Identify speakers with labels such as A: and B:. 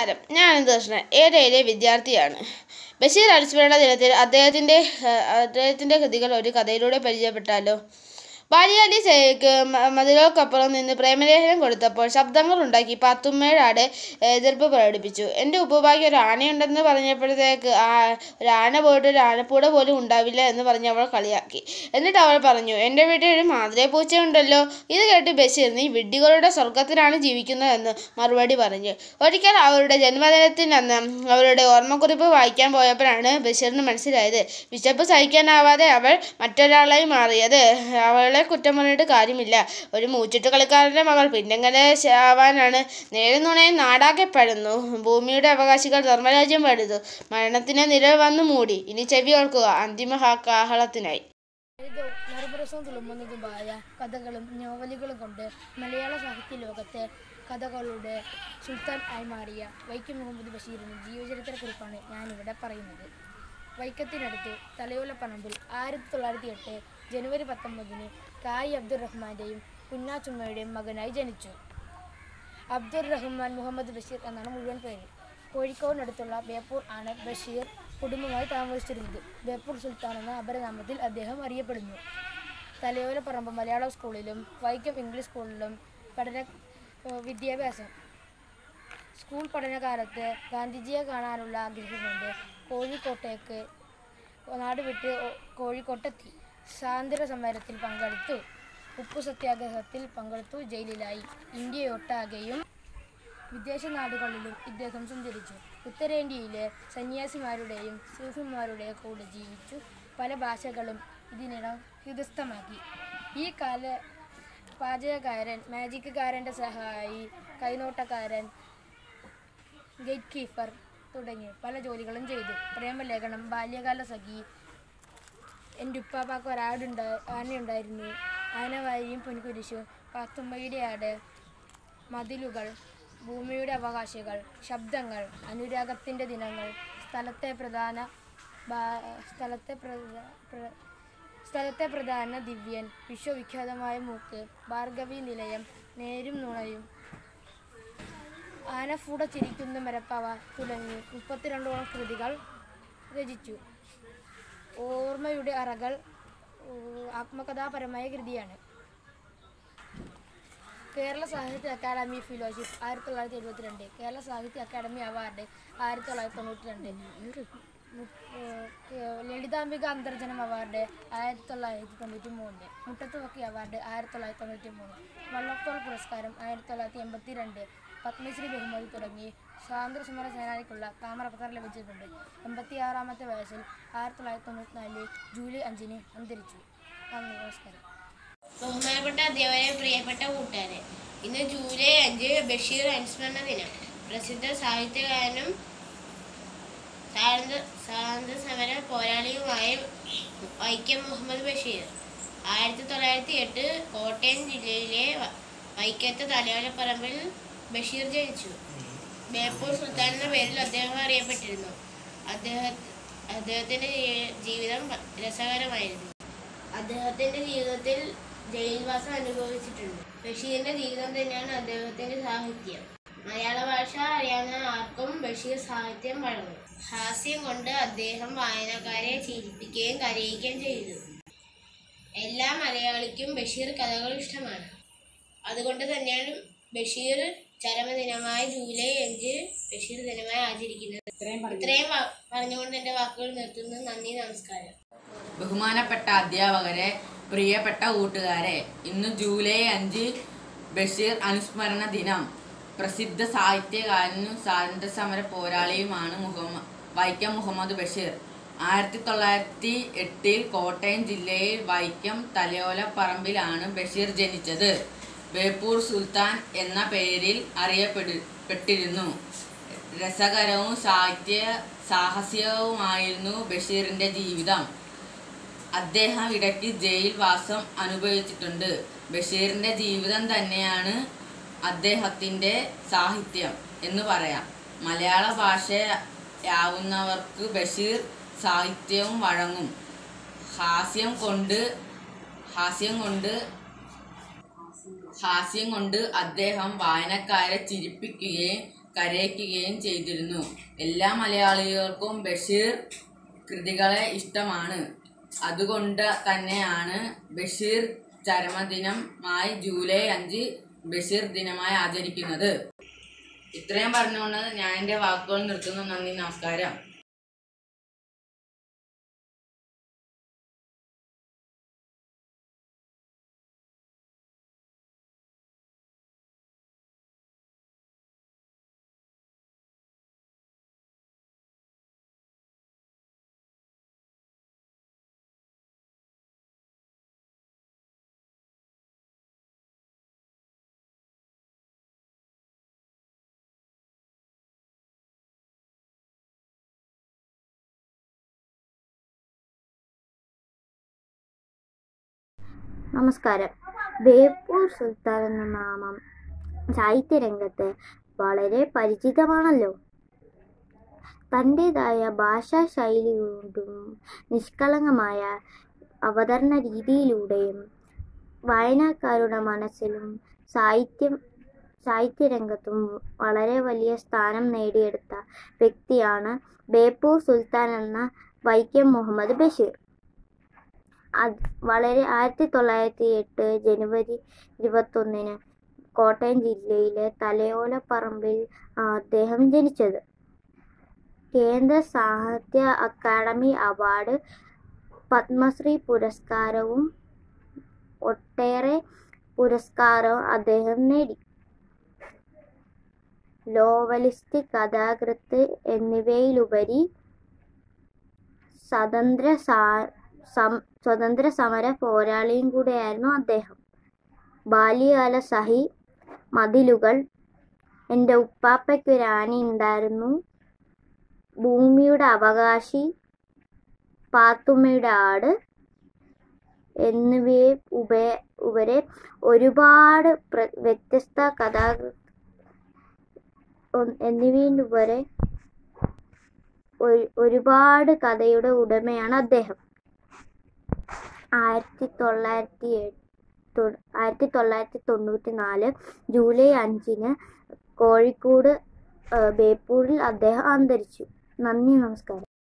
A: നമസ്കാരം ഞാൻ അനന്തകൃഷ്ണൻ ഏഴയിലെ വിദ്യാർത്ഥിയാണ് ബഷീർ അനുസ്മരണ ദിനത്തിൽ അദ്ദേഹത്തിൻ്റെ ഏഹ്, അദ്ദേഹത്തിൻ്റെ കൃതികൾ ഒരു കഥയിലൂടെ പരിചയപ്പെട്ടാലോ ബാല്യകാലി സേവയ്ക്ക് മതിലുകൾക്കപ്പുറം നിന്ന് പ്രേമലേഖനം കൊടുത്തപ്പോൾ ശബ്ദങ്ങൾ ഉണ്ടാക്കി പാത്തുമ്മയുടെ എതിർപ്പ് പ്രകടിപ്പിച്ചു എൻ്റെ ഉപ്പുപായ്ക്ക് ഒരു ആനയുണ്ടെന്ന് പറഞ്ഞപ്പോഴത്തേക്ക് ആ ഒരു ആന പോയിട്ട് ഒരു ആനപ്പൂട പോലും ഉണ്ടാവില്ല എന്ന് പറഞ്ഞ് അവൾ കളിയാക്കി എന്നിട്ട് അവൾ പറഞ്ഞു എൻ്റെ വീട്ടിൽ ഒരു മാതിരെ പൂച്ചയുണ്ടല്ലോ ഇത് കേട്ട് ബഷീർ നീ വിഡ്ഢികളുടെ സ്വർഗത്തിലാണ് ജീവിക്കുന്നതെന്ന് മറുപടി പറഞ്ഞു ഒരിക്കൽ അവരുടെ ജന്മദിനത്തിനന്ന് അവരുടെ ഓർമ്മക്കുറിപ്പ് വായിക്കാൻ പോയപ്പോഴാണ് ബഷീറിന് മനസ്സിലായത് വിശപ്പ് സഹിക്കാനാവാതെ അവൾ മറ്റൊരാളായി മാറിയത് അവളെ കുറ്റം പറഞ്ഞിട്ട് കാര്യമില്ല ഒരു മൂച്ചിട്ട് കളിക്കാരൻ്റെ മകൾ പിന്നെങ്ങനെ ശ- ആവാനാണ് നേരും നുണയും നാടാക്കപ്പെടുന്നു ഭൂമിയുടെ അവകാശികൾ ധർമ്മരാജ്യം പണിതു മരണത്തിന് നിഴൽ വന്നു മൂടി ഇനി ചെവി ഓർക്കുക അന്തിമ ഹാ- കാഹളത്തിനായി
B: ലളിതവും നറുപരസവും തുളുമ്പുന്നതുമായ കഥകളും നോവലുകളും കൊണ്ട് മലയാള സാഹിത്യ ലോകത്തെ കഥകളുടെ സുൽത്താൻ ആയി മാറിയ വൈക്കം മുഹമ്മദ് ബഷീറിന്റെ ജീവചരിത്രക്കുറിപ്പാണ് ഞാനിവിടെ പറയുന്നത് വൈക്കത്തിനടുത്ത് തലയോലപ്പറമ്പിൽ ആയിരത്തി തൊള്ളായിരത്തി എട്ട് ജനുവരി പത്തൊമ്പതിന് കായ് അബ്ദുറഹ്മാന്റെയും കുഞ്ഞാച്ചുമ്മയുടെയും മകനായി ജനിച്ചു അബ്ദുർ റഹ്മാൻ മുഹമ്മദ് ബഷീർ എന്നാണ് മുഴുവൻ പേര് കോഴിക്കോടിനടുത്തുള്ള ബേപ്പൂർ ആണ് ബഷീർ കുടുംബമായി താമസിച്ചിരുന്നത് ബേപ്പൂർ സുൽത്താൻ എന്ന അപരനാമത്തിൽ അദ്ദേഹം അറിയപ്പെടുന്നു തലയോലപ്പറമ്പ് മലയാളം സ്കൂളിലും വൈക്കം ഇംഗ്ലീഷ് സ്കൂളിലും പഠന ഏഹ് വിദ്യാഭ്യാസം സ്കൂൾ പഠനകാലത്ത് ഗാന്ധിജിയെ കാണാനുള്ള ആഗ്രഹം കൊണ്ട് കോഴിക്കോട്ടേക്ക് നാട് വിട്ട് ഒ- കോഴിക്കോട്ടെത്തി സ്വാതന്ത്ര്യ സമരത്തിൽ പങ്കെടുത്തു ഉപ്പു സത്യാഗ്രഹത്തിൽ പങ്കെടുത്തു ജയിലിലായി ഇന്ത്യയൊട്ടാകെയും വിദേശ നാടുകളിലും ഇദ്ദേഹം സഞ്ചരിച്ചു ഉത്തരേന്ത്യയിലെ സന്യാസിമാരുടെയും സൂഫിമാരുടെയും കൂടെ ജീവിച്ചു പല ഭാഷകളും ഇതിനിടം ഹൃദയസ്ഥമാക്കി ഈ കാല പാചകക്കാരൻ മാജിക്കുകാരൻ്റെ സഹായി കൈനോട്ടക്കാരൻ ഗേറ്റ് കീപ്പർ തുടങ്ങി പല ജോലികളും ചെയ്തു പ്രേമലേഖനം ബാല്യകാല സഖി എൻ്റെ ഉപ്പാപ്പാക്ക് ഒരാടുണ്ട ആനയുണ്ടായിരുന്നു ആനവാരിയും പൊൻകുരിശും പാത്തുമ്മയുടെ ആട് മതിലുകൾ ഭൂമിയുടെ അവകാശികൾ ശബ്ദങ്ങൾ അനുരാഗത്തിൻ്റെ ദിനങ്ങൾ സ്ഥലത്തെ പ്രധാന ഭാ- സ്ഥലത്തെ പ്രധ- പ്ര- സ്ഥലത്തെ പ്രധാന ദിവ്യൻ വിശ്വവിഖ്യാതമായ മൂക്ക് ഭാർഗവി നിലയം നേരും നുണയും ആനഫൂട ചിരിക്കുന്ന മരപ്പവ തുടങ്ങി മുപ്പത്തിരണ്ടോളം കൃതികൾ രചിച്ചു ഓർമ്മയുടെ അറകൾ ഏഹ്, ആത്മകഥാപരമായ കൃതിയാണ് കേരള സാഹിത്യ അക്കാദമി ഫെലോഷിപ്പ് ആയിരത്തി തൊള്ളായിരത്തി എഴുപത്തിരണ്ട് കേരള സാഹിത്യ അക്കാദമി അവാർഡ് ആയിരത്തി തൊള്ളായിരത്തി തൊണ്ണൂറ്റി രണ്ട് ലളിതാംബിക അന്തർജനം അവാർഡ് ആയിരത്തി തൊള്ളായിരത്തി തൊണ്ണൂറ്റി മൂന്ന് മുട്ടത്തുവക്കി അവാർഡ് ആയിരത്തി തൊള്ളായിരത്തി തൊണ്ണൂറ്റി മൂന്ന് വള്ളത്തോൾ പുരസ്കാരം ആയിരത്തി തൊള്ളായിരത്തി എൺപത്തി രണ്ട് പത്മശ്രീ ബഹുമതി തുടങ്ങി സ്വാതന്ത്ര്യ സമര സേനാനിക്കുള്ള താമരപത്രം ലഭിച്ചിട്ടുണ്ട് എൺപത്തി ആറാമത്തെ വയസ്സിൽ ആയിരത്തി തൊള്ളായിരത്തി തൊണ്ണൂറ്റി നാലിൽ ജൂലൈ അഞ്ചിന് അന്തരിച്ചു നന്ദി നമസ്കാരം
C: ബഹുമാനപ്പെട്ട അധ്യാപകരെ പ്രിയപ്പെട്ട കൂട്ടുകാരെ ഇന്ന് ജൂലൈ അഞ്ച് ബഷീർ അനുസ്മരണ ദിനം പ്രസിദ്ധ സാഹിത്യകാരനും സ്വാതന്ത്ര്യ സ്വാതന്ത്ര്യ സമര പോരാളിയുമായ വൈക്കം മുഹമ്മദ് ബഷീർ ആയിരത്തി തൊള്ളായിരത്തി എട്ട് കോട്ടയം ജില്ലയിലെ വ- വൈക്കത്ത് തലയോലപ്പറമ്പിൽ ബഷീർ ജനിച്ചു ബേപ്പൂർ സുൽത്താൻ എന്ന പേരിൽ അദ്ദേഹം അറിയപ്പെട്ടിരുന്നു അദ്ദേഹം അദ്ദേഹത്തിൻ്റെ ജീ- ജീവിതം രസകരമായിരുന്നു അദ്ദേഹത്തിന്റെ ജീവിതത്തിൽ ജയിൽവാസം അനുഭവിച്ചിട്ടുണ്ട് ബഷീറിന്റെ ജീവിതം തന്നെയാണ് അദ്ദേഹത്തിന്റെ സാഹിത്യം മലയാള ഭാഷ അറിയാവുന്ന ആർക്കും ബഷീർ സാഹിത്യം പഴങ്ങും ഹാസ്യം കൊണ്ട് അദ്ദേഹം വായനക്കാരെ ചിരിപ്പിക്കുകയും കരയിക്കുകയും ചെയ്തു എല്ലാ മലയാളിക്കും ബഷീർ കഥകൾ ഇഷ്ടമാണ് അതുകൊണ്ട് തന്നെയാണ് ബഷീർ ചരമദിനമായ ജൂലൈ അഞ്ച് ബഷീർ ദിനമായി ആചരിക്കുന്നത് ഇത്രയും വ- പറഞ്ഞുകൊണ്ട് എൻ്റെ വാക്കുകൾ നിർത്തുന്നു നന്ദി നമസ്കാരം
D: ബഹുമാനപ്പെട്ട അധ്യാപകരെ പ്രിയപ്പെട്ട കൂട്ടുകാരെ ഇന്ന് ജൂലൈ അഞ്ച് ബഷീർ അനുസ്മരണ ദിനം പ്രസിദ്ധ സാഹിത്യകാരനും സ്വാതന്ത്ര്യ സമര പോരാളിയുമാണ് മുഹമ്മദ് വൈക്കം മുഹമ്മദ് ബഷീർ ആയിരത്തി തൊള്ളായിരത്തി എട്ടിൽ കോട്ടയം ജില്ലയിൽ വൈക്കം തലയോലപ്പറമ്പിലാണ് ബഷീർ ജനിച്ചത് ബേപ്പൂർ സുൽത്താൻ എന്ന പേരിൽ അറിയപ്പെട്ടിരുന്നു രസകരവും സാഹിത്യ സാഹസികവുമായിരുന്നു ബഷീറിന്റെ ജീവിതം അദ്ദേഹം ഇടയ്ക്ക് ജയിൽ വാസം അനുഭവിച്ചിട്ടുണ്ട് ബഷീറിന്റെ ജീവിതം തന്നെയാണ് അദ്ദേഹത്തിൻ്റെ സാഹിത്യം എന്ന് പറയാം മലയാള ഭാഷയാവുന്നവർക്ക് ബഷീർ സാഹിത്യവും വഴങ്ങും ഹാസ്യം കൊണ്ട് ഹാസ്യം കൊണ്ട് ഹാസ്യം കൊണ്ട് അദ്ദേഹം വായനക്കാരെ ചിരിപ്പിക്കുകയും കരയിക്കുകയും ചെയ്തിരുന്നു എല്ലാ മലയാളികൾക്കും ബഷീർ കൃതികളെ ഇഷ്ടമാണ് അതുകൊണ്ട് തന്നെയാണ് ബഷീർ ചരമദിനമായി ജൂലൈ അഞ്ച് ബഷീർ ദിനമായി ആചരിക്കുന്നത് ഇത്രയും പറഞ്ഞുകൊണ്ട് ഞാൻ എൻ്റെ വാക്കുകൾ നിർത്തുന്നു നന്ദി നമസ്കാരം
E: നമസ്കാരം ബേപ്പൂർ സുൽത്താൻ എന്ന നാമം സാഹിത്യരംഗത്ത് വളരെ പരിചിതമാണല്ലോ തൻ്റെതായ ഭാഷാ ശൈലി കൊണ്ടും നിഷ്കളങ്കമായ അവതരണ രീതിയിലൂടെയും വായനക്കാരുടെ മനസ്സിലും സാഹിത്യം സാഹിത്യരംഗത്തും വളരെ വലിയ സ്ഥാനം നേടിയെടുത്ത വ്യക്തിയാണ് ബേപ്പൂർ സുൽത്താൻ എന്ന വൈക്കം മുഹമ്മദ് ബഷീർ അത് വളരെ ആയിരത്തി തൊള്ളായിരത്തി എട്ട് ജനുവരി ഇരുപത്തൊന്നിന് കോട്ടയം ജില്ലയിലെ തലയോലപ്പറമ്പിൽ ആണ് അദ്ദേഹം ജനിച്ചത് കേന്ദ്ര സാഹിത്യ അക്കാദമി അവാർഡ് പത്മശ്രീ പുരസ്കാരവും ഒട്ടേറെ പുരസ്കാരവും അദ്ദേഹം നേടി നോവലിസ്റ്റ് കഥാകൃത്ത് എന്നിവയിലുപരി സ്വതന്ത്ര സാ സം- സ്വതന്ത്ര സമര പോരാളിയും കൂടെയായിരുന്നു അദ്ദേഹം ബാല്യകാല സഹി മതിലുകൾ എൻ്റെ ഉപ്പാപ്പയ്ക്കൊരു ആന ഉണ്ടായിരുന്നു ഭൂമിയുടെ അവകാശി പാത്തുമ്മയുടെ ആട് എന്നിവയെ ഉപ ഉപരെ ഒരുപാട് പ്ര- വ്യത്യസ്ത കഥാ എന്നിവയിലുപരെ ഒരു- ഒരുപാട് കഥയുടെ ഉടമയാണ് അദ്ദേഹം ആയിരത്തി തൊള്ളായിരത്തി എ- തൊ- ആയിരത്തി തൊള്ളായിരത്തി തൊണ്ണൂറ്റി നാല് ജൂലൈ അഞ്ചിന് കോഴിക്കോട് ആ, ബേപ്പൂരിൽ അദ്ദേഹം അന്തരിച്ചു നന്ദി നമസ്കാരം